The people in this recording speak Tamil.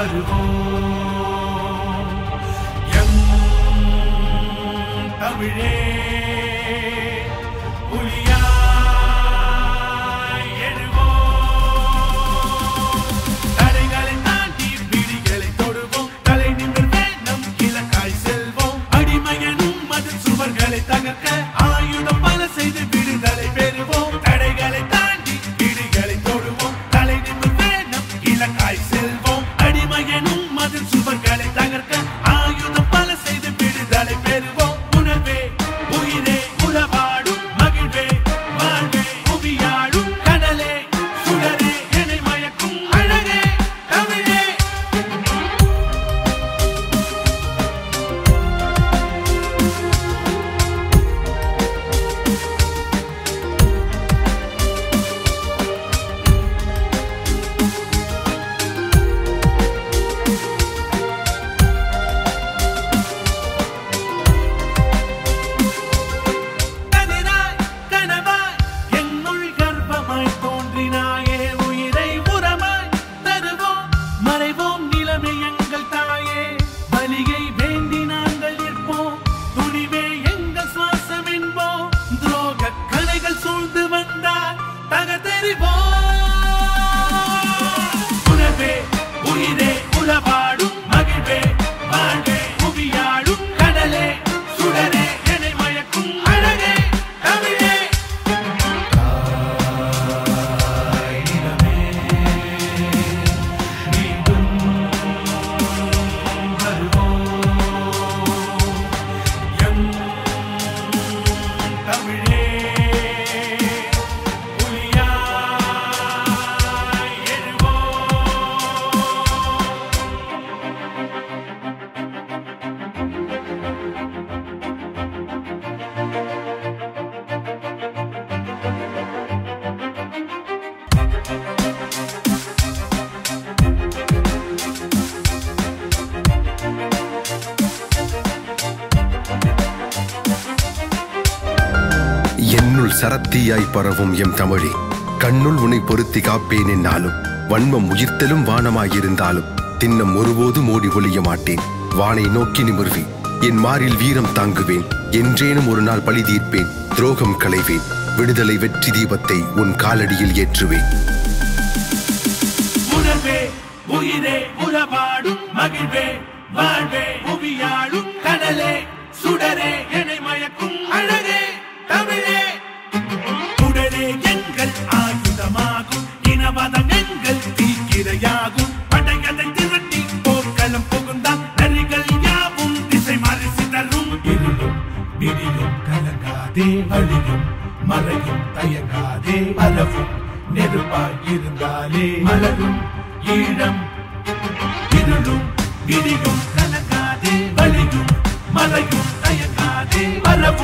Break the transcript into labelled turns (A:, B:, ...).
A: வருவோம் எம் தமிழே புலியாய் எழுவோம் தடைகளை தாண்டி பிடிகளை தொடுவோம் தலை நிமிர்ந்தே நம் இலக்காய் செல்வோம் அடிமையனும் அது சுவர்களை தகர்க்க ஆயுதம் பல செய்து விடுதலை பெறுவோம் தடைகளை தாண்டி பிடிகளை தொடுவோம் தலை நிமிர்ந்தே நம் இலக்காய் செல்வோம் அடிமையனும் அது சுவர்களை தகர்க்க ஆயுதம் பல செய்து விடுதலை பெறுவோம் உணர்வே உயிரே உறவாடும் மகிழ்வே வாழ்வே புவியாடும் கடலே சுடரே என்னை மயக்கும் அழகே தமிழே கதிராய் கனவாய் என்னுள் கர்ப்பமாய் தோன்றினாயே உயிரை உரமாய் தருவோம் மறைவோம் நிலைமை எங்கள் தாயே பலியை வேண்டி நாங்கள் நிற்போம் துணிவே எங்கள் சுவாசம் என்போம் துரோக கலைகள் சூழ்ந்து வந்தால் தகதெறிவோம் உணர்வே உயிரே உறவாடும் மகிழ்வே வாழ்வே புவியாடும் கடலே சுடரே என்னை மயக்கும் அழகே தமிழே மீண்டும் வருவோம் எம் தமிழே புலியாய் எழுவோம்
B: என்னுள் சரத்தியாய் பரவும் எம் தமிழே கண்ணுள் உன்னை பொருத்தி காப்பேன் என்னாலும் வன்மம் உயிர்த்தலும் வானமாயிருந்தாலும் தின்னம் ஒருபோதும் ஓடி ஒளிய மாட்டேன் வானை நோக்கி நிமிர்வேன் என் மாரில் வீரம் தாங்குவேன் என்றேனும் ஒரு நாள் பழி தீர்ப்பேன் துரோகம் களைவேன் விடுதலை வெற்றி தீபத்தை உன் காலடியில் ஏற்றுவேன்
A: உணர்வே உயிரே உறவாடும் மகிழ்வே வாழ்வே புவியாடும் கடலே சுடரே என்னை மயக்கும் அழகே தமிழே உடலே எங்கள் ஆயுதமாகும் இனவாதம் எங்கள் தீக்கிரையாகும் படைகளை திரட்டி போர்க்களம் புகுந்தால் நரிகள் யாவும் திசை மாறி சிதறும் இருளும் விடியும் கலங்காதே வழியும் மறையும் தயங்காதே அளவும் நெருப்பாய் இருந்தாலே மலரும் ஈழம் இருளும் விடியும் கலங்காதே வழியும் மறையும் தயங்காதே அளவும்